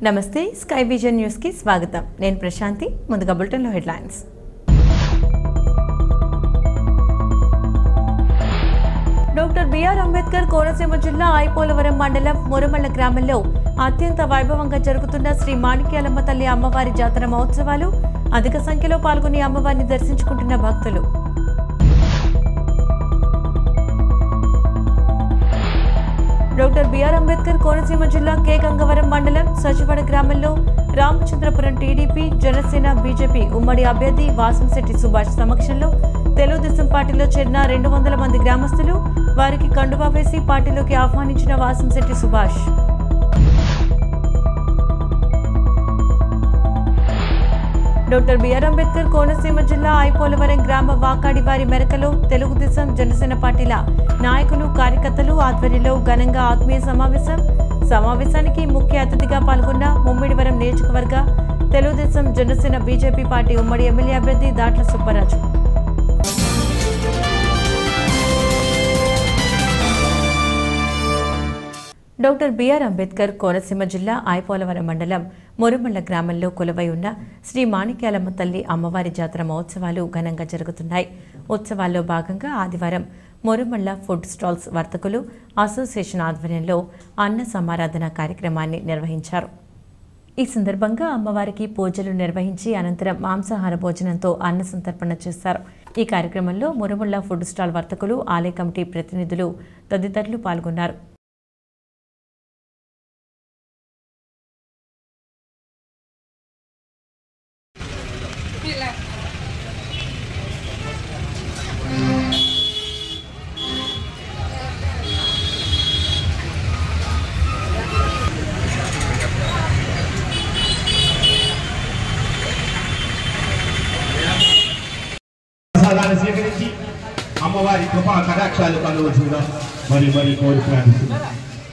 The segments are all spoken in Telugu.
నమస్తే స్కై విజన్ న్యూస్కి స్వాగతం నేను ప్రశాంతి ముందుగా బులెటిన్లో headlines doctor BR Ambedkar Konaseema జిల్లా ఐపోలవరం మండలం మురమల్ల గ్రామంలో అత్యంత వైభవంగా జరుగుతున్న శ్రీ మాణిక్యాలమ్మ తల్లి అమ్మవారి జాతర మహోత్సవాలు అధిక సంఖ్యలో పాల్గొని అమ్మవారిని దర్శించుకుంటున్న భక్తులు డాక్టర్ బిఆర్ అంబేద్కర్ కోనసీమ జిల్లా కె గంగవరం మండలం సచివాడ గ్రామంలో రామచంద్రపురం టీడీపీ జనసేన బీజేపీ ఉమ్మడి అభ్యర్థి వాసంశెట్టి సుభాష్ సమక్షంలో తెలుగుదేశం పార్టీలో చేరిన రెండు వందల మంది గ్రామస్తులు వారికి కండువా వేసి పార్టీలోకి ఆహ్వానించిన వాసంశెట్టి సుభాష్ డాక్టర్ బిఆర్ అంబేద్కర్ కోనసీమ జిల్లా ఐపోలవరం గ్రామ వాకాడివారి మెరకలో తెలుగుదేశం జనసేన పార్టీల నాయకులు కార్యకర్తలు ఆధ్వర్యంలో ఘనంగా ఆత్మీయ సమావేశం సమావేశానికి ముఖ్య అతిథిగా పాల్గొన్న ముమ్మిడివరం నియోజకవర్గ తెలుగుదేశం జనసేన బీజేపీ పార్టీ ఉమ్మడి ఎమ్మెల్యే అభ్యర్థి దాట్ల సుబ్బరాజు డాక్టర్ బిఆర్ అంబేద్కర్ కోనసీమ జిల్లా ఐపోలవరం మండలం మురుమల్ల గ్రామంలో కొలువై ఉన్న శ్రీ మాణిక్యాలమ్మ తల్లి అమ్మవారి జాతర మహోత్సవాలు ఘనంగా జరుగుతున్నాయి ఉత్సవాల్లో భాగంగా ఆదివారం మురుమల్ల ఫుడ్ స్టాల్స్ వర్తకులు అసోసియేషన్ ఆధ్వర్యంలో అన్న సమారాధన కార్యక్రమాన్ని నిర్వహించారు ఈ సందర్భంగా అమ్మవారికి పూజలు నిర్వహించి అనంతరం మాంసాహార భోజనంతో అన్న సంతర్పణ చేశారు ఈ కార్యక్రమంలో మురుముళ్ళ ఫుడ్ స్టాల్ వర్తకులు ఆలయ కమిటీ ప్రతినిధులు తదితరులు పాల్గొన్నారు ప్రసాదాన్ని స్వీకరించి అమ్మవారి కృపా కటాక్షాలు కలవచ్చుగా మరి మరి కోరి ప్రార్థిస్తున్నాం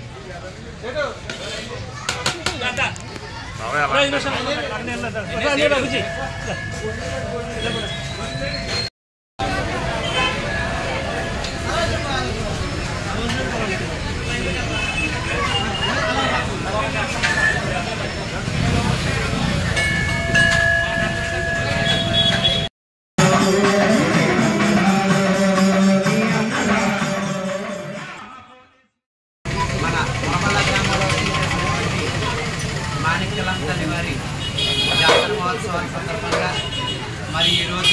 మన మొరమల్ల గ్రామంలో చేసినటువంటి మాణిక్యలం తల్లి వారి జాతర మహోత్సవాల సందర్భంగా మరి ఈరోజు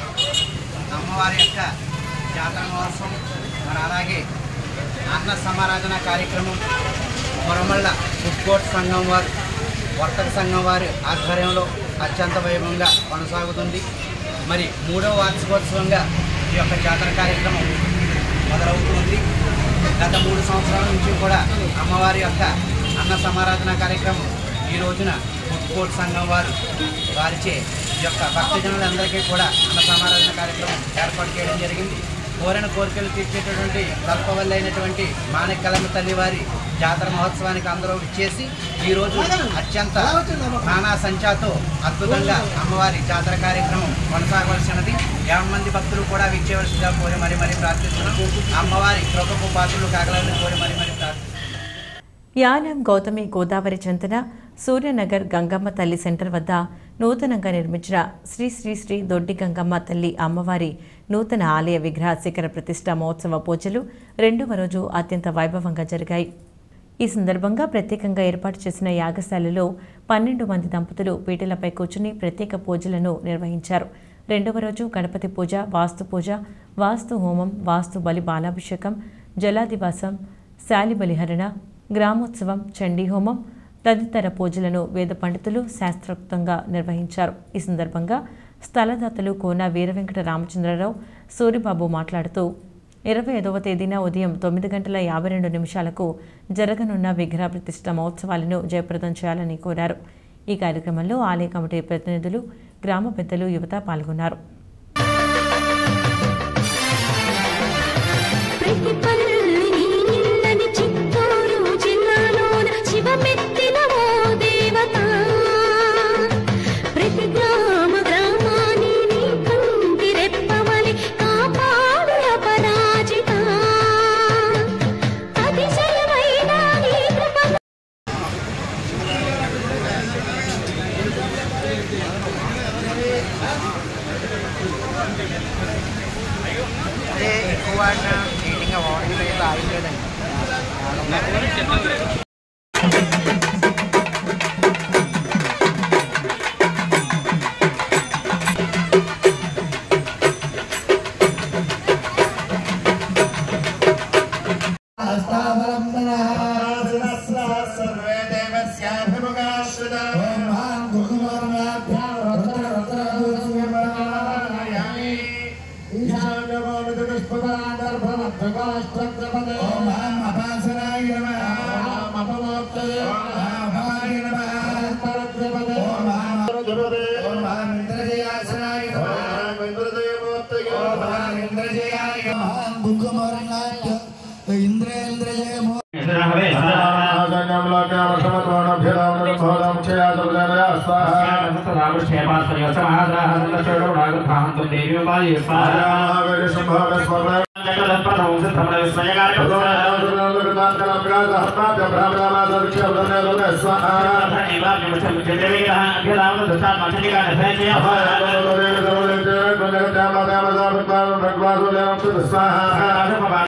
అమ్మవారి యొక్క జాతర మహోత్సవం మరి అలాగే అన్న సమారాధన కార్యక్రమం మొరమల్ల ఫుడ్ కోర్ట్ సంఘం వారు వర్తక సంఘం వారి ఆధ్వర్యంలో అత్యంత వైభవంగా కొనసాగుతుంది మరి మూడవ వార్షికోత్సవంగా ఈ యొక్క జాతర కార్యక్రమం మొదలవుతుంది గత మూడు సంవత్సరాల నుంచి కూడా అమ్మవారి యొక్క అన్న సమారాధన కార్యక్రమం ఈ రోజున ఫుడ్ సంఘం వారు వారిచే ఈ యొక్క భక్తజనులందరికీ కూడా అన్న సమారాధన కార్యక్రమం ఏర్పాటు చేయడం జరిగింది కోరిన కోరికలు తీర్చేటటువంటి కల్పవల్లి అయినటువంటి మాణిక్యలమ్మ తల్లి వారి జాతర మహోత్సవానికి అందరూ ఇచ్చేసి ఈ రోజు అత్యంత నానా సంచాతో అద్భుతంగా అమ్మవారి జాతర కార్యక్రమం కొనసాగవలసినది యాభై మంది భక్తులు కూడా విచ్చేవలసిందిగా కోరి మరి మరి ప్రార్థిస్తున్నాం అమ్మవారి కృపకు పాత్రలు కాగలని కోరి మరి మరి ప్రార్థిస్తున్నాం యానం గౌతమి గోదావరి చెంతన సూర్యనగర్ గంగమ్మ తల్లి సెంటర్ వద్ద నూతనంగా నిర్మించిన శ్రీ శ్రీ శ్రీ దొడ్డి గంగమ్మ తల్లి అమ్మవారి నూతన ఆలయ విగ్రహ శిఖర ప్రతిష్ట మహోత్సవ పూజలు రెండవ రోజు అత్యంత వైభవంగా జరిగాయి ఈ సందర్భంగా ప్రత్యేకంగా ఏర్పాటు చేసిన యాగశాలలో పన్నెండు మంది దంపతులు పీటలపై కూర్చుని ప్రత్యేక పూజలను నిర్వహించారు రెండవ రోజు గణపతి పూజ వాస్తు పూజ వాస్తు హోమం వాస్తు బలి బాలాభిషేకం జలాదివాసం శాలి బలిహరణ గ్రామోత్సవం చండీ హోమం తదితర పూజలను వేద పండితులు శాస్త్రోక్తంగా నిర్వహించారు ఈ సందర్భంగా స్థలదాతలు కోన వీరవెంకట రామచంద్రరావు సూరిబాబు మాట్లాడుతూ ఇరవై ఐదవ తేదీన ఉదయం తొమ్మిది గంటల యాభై రెండు నిమిషాలకు జరగనున్న విగ్రహ ప్రతిష్ట మహోత్సవాలను జయప్రదం చేయాలని కోరారు ఈ కార్యక్రమంలో ఆలయ కమిటీ ప్రతినిధులు గ్రామ పెద్దలు యువత పాల్గొన్నారు ప్రతి పల్లి నిన్నది చిత్తూరు జిల్లాలోన శివమెత్తిన ఓ దేవత ప్రతి గ్రామ గ్రామాన్ని నీ కంటి రెప్పవలి కాపాడు అపరాజిత అతిశయమైన నీ కృప అదే ఎక్కువ వాడిన నీట్గా వాటర్ అయితే ఆగలేదండి సర్వే దేవస్యాభిముఖాశ్రితా ఇంద్రేంద్రజయమో స్వాహ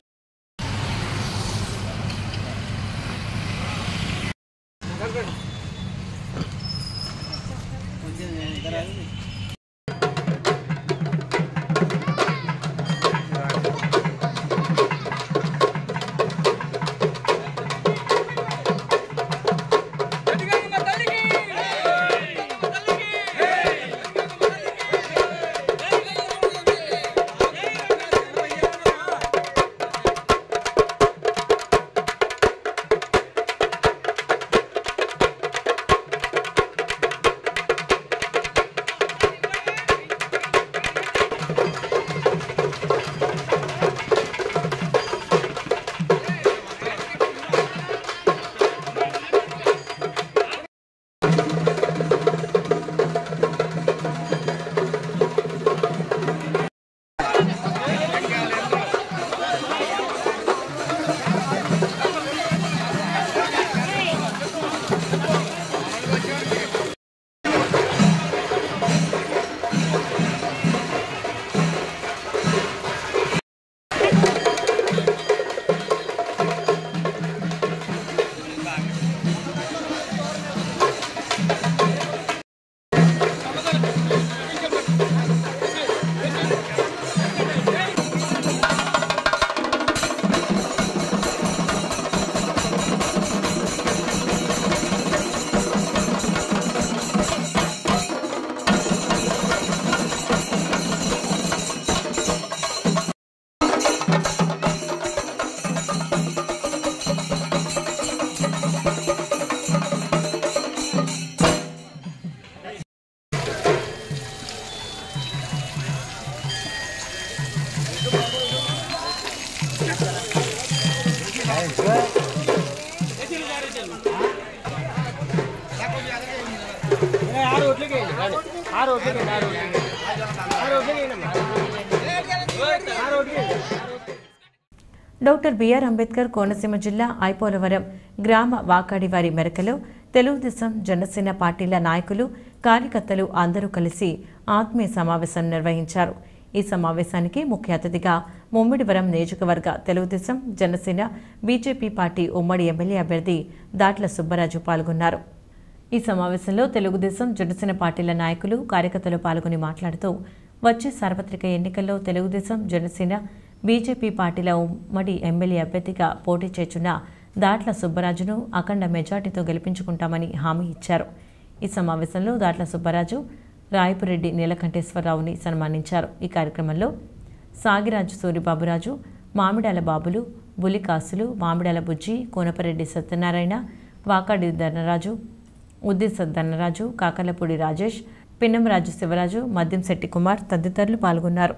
డాక్టర్ బిఆర్ అంబేద్కర్ కోనసీమ జిల్లా ఐపోలవరం గ్రామ వాకాడి వారి మెరకలో తెలుగుదేశం జనసేన పార్టీల నాయకులు కార్యకర్తలు అందరూ కలిసి ఆత్మీయ సమావేశం నిర్వహించారు ఈ సమావేశానికి ముఖ్య అతిథిగా ముమ్మిడివరం నియోజకవర్గ తెలుగుదేశం జనసేన బీజేపీ పార్టీ ఉమ్మడి ఎమ్మెల్యే అభ్యర్థి దాట్ల సుబ్బరాజు పాల్గొన్నారు ఈ సమావేశంలో తెలుగుదేశం జనసేన పార్టీల నాయకులు కార్యకర్తలు పాల్గొని మాట్లాడుతూ వచ్చే సార్వత్రిక ఎన్నికల్లో తెలుగుదేశం జనసేన బీజేపీ పార్టీల ఉమ్మడి ఎమ్మెల్యే అభ్యర్థిగా పోటీ చేస్తున్న దాట్ల సుబ్బరాజును అఖండ మెజార్టీతో గెలిపించుకుంటామని హామీ ఇచ్చారు ఈ సమావేశంలో దాట్ల సుబ్బరాజు రాయపురెడ్డి నీలకంఠేశ్వరరావుని సన్మానించారు ఈ కార్యక్రమంలో సాగిరాజు సూరిబాబురాజు మామిడాల బాబులు బులికాసులు మామిడాల బుజ్జి కోనపరెడ్డి సత్యనారాయణ వాకాడి ధనరాజు ఉద్దిస ధనరాజు కాకలపూడి రాజేష్ పిన్నంరాజు శివరాజు మద్యంశెట్టి కుమార్ తదితరులు పాల్గొన్నారు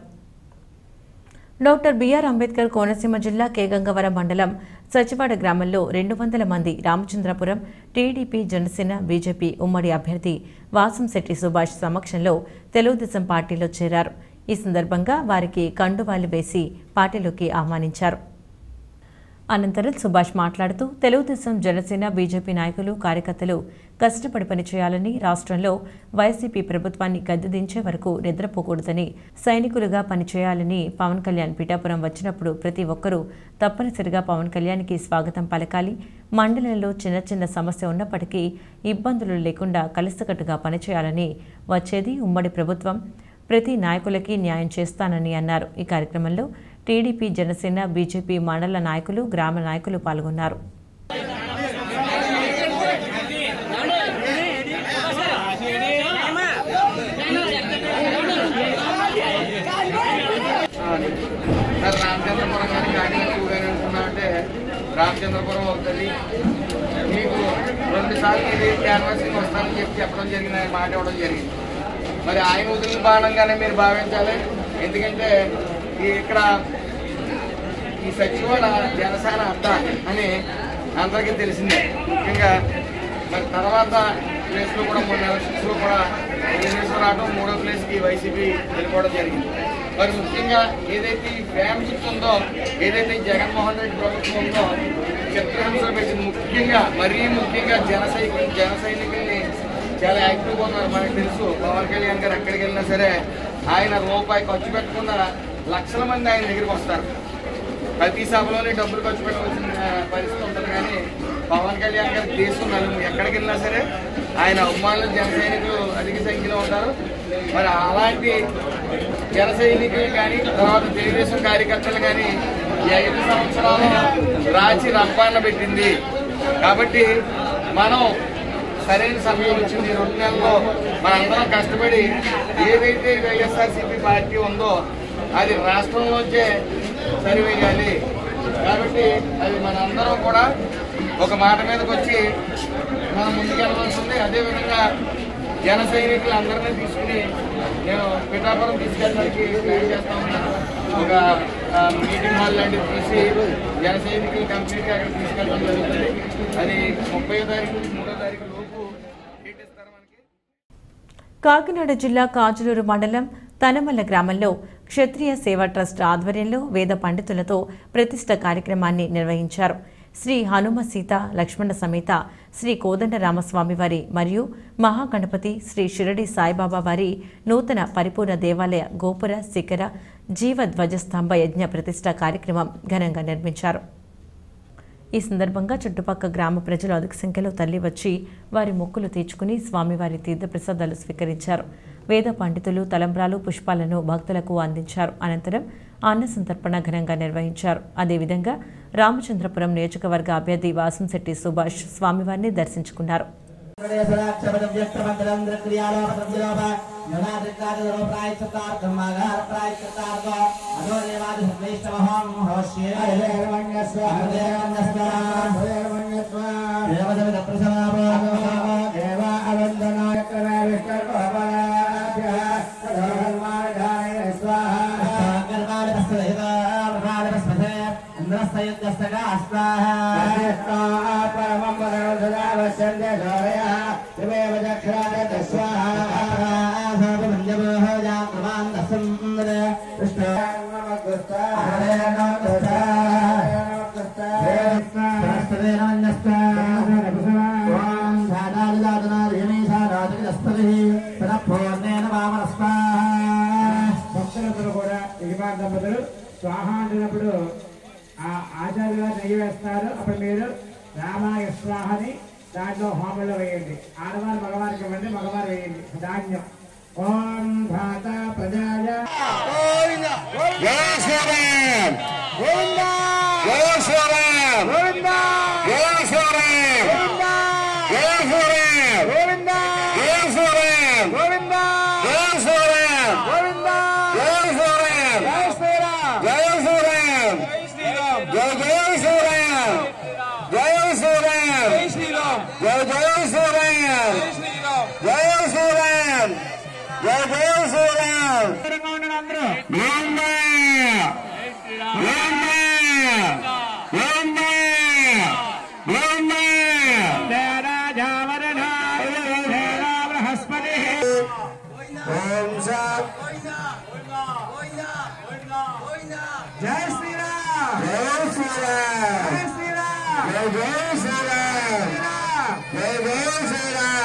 డాక్టర్ బిఆర్ అంబేద్కర్ కోనసీమ జిల్లా కేగంగవరం మండలం సచివాడ గ్రామంలో రెండు వందల మంది రామచంద్రపురం టీడీపీ జనసేన బీజేపీ ఉమ్మడి అభ్యర్థి వాసంశెట్టి సుభాష్ సమక్షంలో తెలుగుదేశం పార్టీలో చేరారు ఈ సందర్భంగా వారికి కండువాలు వేసి పార్టీలోకి ఆహ్వానించారు అనంతరం సుభాష్ మాట్లాడుతూ తెలుగుదేశం జనసేన బీజేపీ నాయకులు కార్యకర్తలు కష్టపడి పనిచేయాలని రాష్ట్రంలో వైసీపీ ప్రభుత్వాన్ని గద్దెదించే వరకు నిద్రపోకూడదని సైనికులుగా పనిచేయాలని పవన్ కళ్యాణ్ పిఠాపురం వచ్చినప్పుడు ప్రతి ఒక్కరూ తప్పనిసరిగా పవన్ కళ్యాణ్కి స్వాగతం పలకాలి మండలంలో చిన్న చిన్న సమస్య ఉన్నప్పటికీ ఇబ్బందులు లేకుండా కలిసికట్టుగా పనిచేయాలని వచ్చేది ఉమ్మడి ప్రభుత్వం ప్రతి నాయకులకి న్యాయం చేస్తానని అన్నారు ఈ కార్యక్రమంలో టీడీపీ జనసేన బీజేపీ మండల నాయకులు గ్రామ నాయకులు పాల్గొన్నారు సార్ రామచంద్రపురం కానీ కాకినాడ టూ కానీ అనుకున్నామంటే రామచంద్రపురం అవుతుంది మీకు రెండు సార్లు ఇది క్యాన్వాసింగ్ వస్తానని చెప్పి చెప్పడం జరిగింది ఆయన మాట ఇవ్వడం జరిగింది మరి ఆయన వదిలిన బాణంగానే మీరు భావించాలి ఎందుకంటే ఈ ఇక్కడ ఈ సచివాల జనసేన అడ్డ అని అందరికీ తెలిసిందే ముఖ్యంగా మరి తర్వాత ప్లేస్లో కూడా మూడు ఎలక్షన్స్లో కూడా తెలుగుదేశం రావడం మూడో ప్లేస్కి వైసీపీ వెళ్ళిపోవడం జరిగింది మరి ముఖ్యంగా ఏదైతే ఈ ఫ్యామిలీ ఉందో ఏదైతే ఈ జగన్మోహన్ రెడ్డి ప్రభుత్వం ఉందో చిత్రహింసలు పెట్టింది ముఖ్యంగా మరీ ముఖ్యంగా జన సైనికులు జన సైనికుల్ని చాలా యాక్టివ్గా ఉన్నారు మనకు తెలుసు పవన్ కళ్యాణ్ గారు ఎక్కడికి వెళ్ళినా సరే ఆయన రూపాయి ఖర్చు పెట్టకుండా లక్షల మంది ఆయన దగ్గరికి వస్తారు ప్రతి సభలోనే డబ్బులు ఖర్చు పెట్టవలసిన పరిస్థితి ఉంటుంది కానీ పవన్ కళ్యాణ్ గారి దేశం నలుము ఎక్కడికి వెళ్ళినా సరే ఆయన అభిమానులు జన సైనికులు అధిక సంఖ్యలో ఉంటారు మరి అలాంటి జన సైనికులు కానీ తర్వాత తెలుగుదేశం కార్యకర్తలు కానీ ఈ ఐదు సంవత్సరాలు రాచి రంపాన పెట్టింది కాబట్టి మనం సరైన సమయం వచ్చింది ఈ రెండు నెలల్లో మనందరం కష్టపడి ఏదైతే వైఎస్ఆర్సీపీ పార్టీ ఉందో అది రాష్ట్రంలోంచే సరివేయాలి కాబట్టి అది మనందరం కూడా ఒక మాట మీదకి వచ్చి మనం ముందుకెళ్ళవలసి ఉంది అదేవిధంగా జన సైనికులు అందరినీ తీసుకుని నేను పిఠాపురం తీసుకెళ్ళడానికి ప్లాన్ చేస్తా ఉన్నాను ఒక ఆ, మీటింగ్ హాల్ లాంటిది తీసి జన సైనికులు కంప్లీట్గా అక్కడ తీసుకెళ్ళడం జరుగుతుంది అది ముప్పై తారీఖు మూడో తారీఖు లోపు డేట్ ఇస్తారు మనకి కాకినాడ జిల్లా కాజులూరు మండలం తనమల్ల గ్రామంలో క్షత్రియ సేవా ట్రస్ట్ ఆధ్వర్యంలో వేద పండితులతో ప్రతిష్ట కార్యక్రమాన్ని నిర్వహించారు శ్రీ హనుమ సీత లక్ష్మణ సమేత శ్రీ కోదండరామస్వామి వారి మరియు మహాగణపతి శ్రీ షిరడి సాయిబాబా వారి నూతన పరిపూర్ణ దేవాలయ గోపుర శిఖర జీవ ధ్వజస్తంభ యజ్ఞ ప్రతిష్ట కార్యక్రమం ఘనంగా నిర్మించారు ఈ సందర్భంగా చుట్టుపక్కల గ్రామ ప్రజలు అధిక సంఖ్యలో తల్లి వచ్చి వారి మొక్కులు తీర్చుకుని స్వామివారి తీర్థప్రసాదాలు స్వీకరించారు వేద పండితులు తలంబ్రాలు పుష్పాలను భక్తులకు అందించారు అనంతరం అన్న సంతర్పణ ఘనంగా నిర్వహించారు అదేవిధంగా రామచంద్రపురం నియోజకవర్గ అభ్యర్థి వాసంశెట్టి సుభాష్ స్వామివారిని దర్శించుకున్నారు భక్తులందరూ కూడా యజమాని దంపతులు స్వాహ అంటున్నప్పుడు ఆ ఆచార్య గారు నెయ్యి వేస్తారు అప్పుడు మీరు రామాయ స్వాహని దాంట్లో హోమంలో వేయండి ఆడవారు మగవారికి ఇవ్వండి మగవారు వేయండి ధాన్యం ఓం భాత ప్రజాయ జై శ్రీరామ్ జై శ్రీరామ్ జై శ్రీరామ్ జై శ్రీరామ్ జై శ్రీరామ్ జై శ్రీరామ్ జై శ్రీరామ్ జై శ్రీరామ్ జై జై శ్రీరామ్ జై శ్రీరామ్ జై జై శ్రీరామ్ జై శ్రీరామ్ జై జై శ్రీరామ్ రామయ్య రామయ్య రామయ్య రామయ్య బృహస్పతి ఓం సాత్ జై శ్రీరామ్ జై శ్రీరామ్ జై శ్రీరామ్ జై జై శ్రీరామ్ జై జై శ్రీరామ్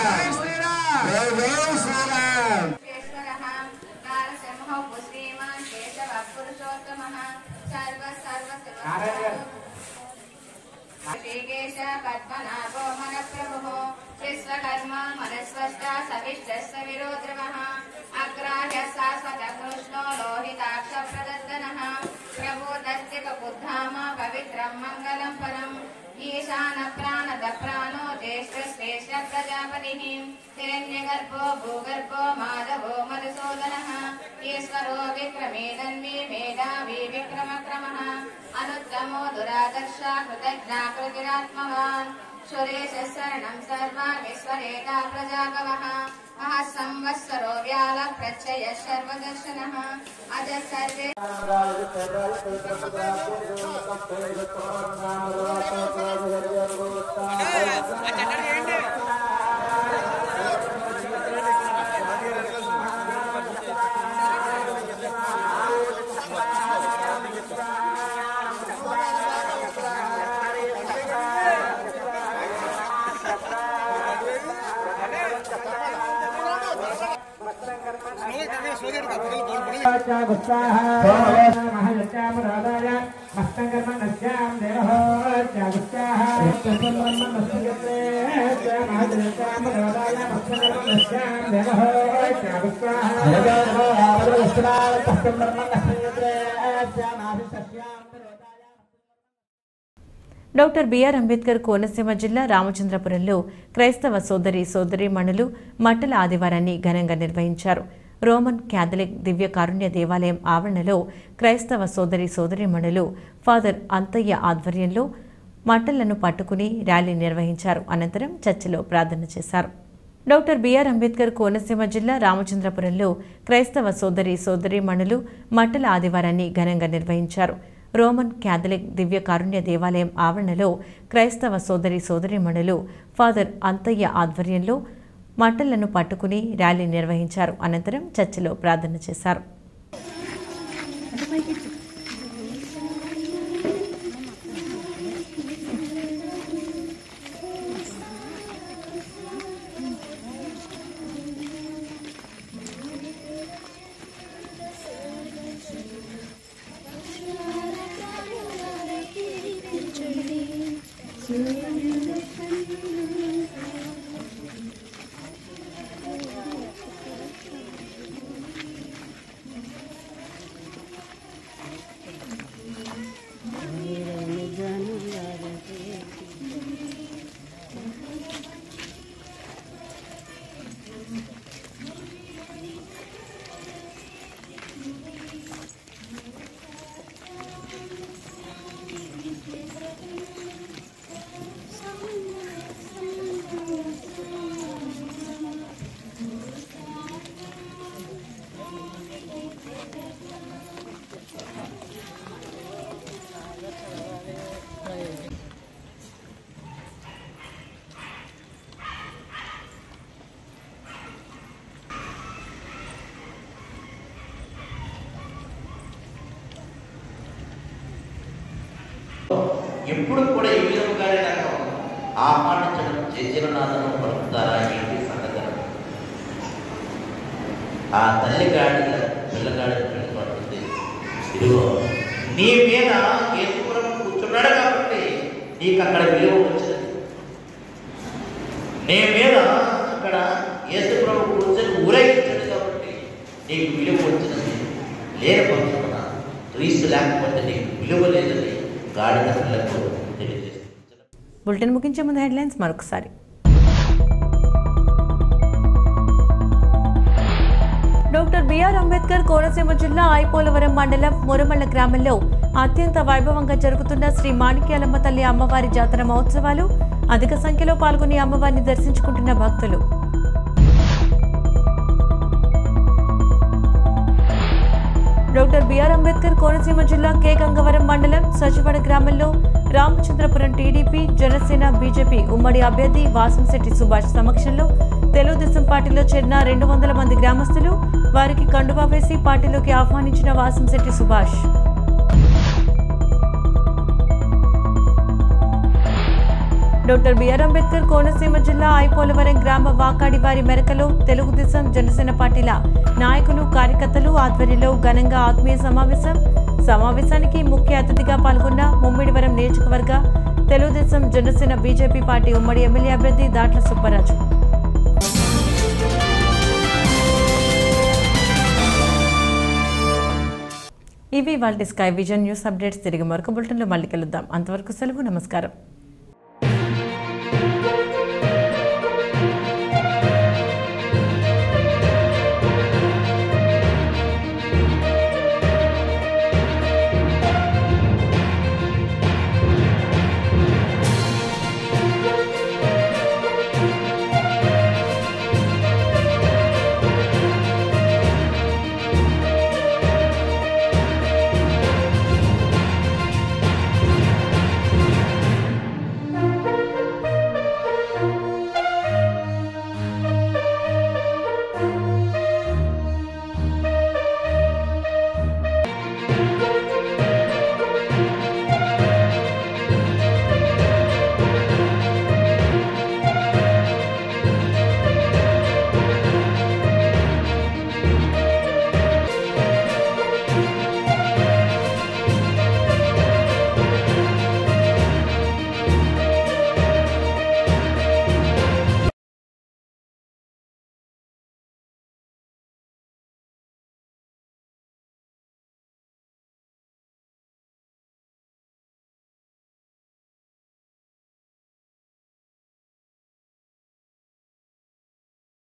प्रजापतिः हिरण्यगर्भो भूगर्भो माधवो मधुसूदनः ईश्वरो विक्रमे तन्वी मेधावी विक्रमक्रमः अनुत्तमो दुरादर्श कृतज्ञा कृतिरात्मवान् सुरेशः शरणं सर्वामीश्वरेता प्रजागवः महः संवत्सरो व्यालः प्रत्ययः सर्वदर्शनः अज सर्वे డాక్టర్ బిఆర్ అంబేద్కర్ కోనసీమ జిల్లా రామచంద్రపురంలో క్రైస్తవ సోదరి సోదరీమణులు మట్టల ఆదివారాన్ని ఘనంగా నిర్వహించారు రోమన్ క్యాథలిక్ దివ్య కారుణ్య దేవాలయం ఆవరణలో క్రైస్తవ సోదరి సోదరీమణులు ఫాదర్ అంతయ్య ఆధ్వర్యంలో మట్టలను పట్టుకుని ర్యాలీ నిర్వహించారు అనంతరం చర్చిలో ప్రార్థన చేశారు డాక్టర్ బిఆర్ అంబేద్కర్ కోనసీమ జిల్లా రామచంద్రపురంలో క్రైస్తవ సోదరి సోదరీమణులు మట్టల ఆదివారాన్ని ఘనంగా నిర్వహించారు రోమన్ క్యాథలిక్ దివ్య కారుణ్య దేవాలయం ఆవరణలో క్రైస్తవ సోదరి సోదరీమణులు ఫాదర్ అంతయ్య ఆధ్వర్యంలో మట్టలను పట్టుకుని ర్యాలీ నిర్వహించారు అనంతరం చర్చిలో ప్రార్థన చేశారు ఎప్పుడు కూడా ఈ విధముగానే నాకు ఆహ్వానించడం చేజీవనాథను పలుకుతారా ఏంటి సంగతి ఆ తల్లి గాడిద పిల్లగాడిద పెట్టుకుంటుంది ఇదిగో నీ మీద కేతుపురం కూర్చున్నాడు కాబట్టి నీకు అక్కడ విలువ వచ్చింది నీ మీద అక్కడ యేసుప్రభు కూర్చొని ఊరేగించాడు కాబట్టి నీకు విలువ వచ్చినది లేని పక్షమున క్రీస్తు లేకపోతే నీకు విలువ లేదని గాడిద పిల్లకు తెలియజేస్తుంది బులెటిన్ ముగించే ముందు హెడ్లైన్స్ మరొకసారి డాక్టర్ బిఆర్ అంబేద్కర్ కోనసీమ జిల్లా ఐపోలవరం మండలం మురమల్ల గ్రామంలో అత్యంత వైభవంగా జరుగుతున్న శ్రీ మాణిక్యాలమ్మ తల్లి అమ్మవారి జాతర మహోత్సవాలు అధిక సంఖ్యలో పాల్గొని అమ్మవారిని దర్శించుకుంటున్న భక్తులు డాక్టర్ బిఆర్ అంబేద్కర్ కోనసీమ జిల్లా కె గంగవరం మండలం సచివాడ గ్రామంలో రామచంద్రపురం టీడీపీ జనసేన బీజేపీ ఉమ్మడి అభ్యర్థి వాసంశెట్టి సుభాష్ సమక్షంలో తెలుగుదేశం పార్టీలో చేరిన రెండు వందల మంది గ్రామస్తులు వారికి కండువా వేసి పార్టీలోకి ఆహ్వానించిన వాసంశెట్టి సుభాష్ డాక్టర్ బిఆర్ అంబేద్కర్ కోనసీమ జిల్లా ఐపోలవరం గ్రామ వాకాడి వారి మెరకలో తెలుగుదేశం జనసేన పార్టీల నాయకులు కార్యకర్తలు ఆధ్వర్యంలో ఘనంగా ఆత్మీయ సమావేశం సమావేశానికి ముఖ్య అతిథిగా పాల్గొన్న ముమ్మిడివరం నియోజకవర్గ తెలుగుదేశం జనసేన బీజేపీ పార్టీ ఉమ్మడి ఎమ్మెల్యే అభ్యర్థి దాట్ల సుబ్బరాజు ఇవి వాళ్ళ స్కై విజన్ న్యూస్ అప్డేట్స్ తిరిగి మరొక బులెటిన్లో మళ్ళీ కలుద్దాం అంతవరకు సెలవు నమస్కారం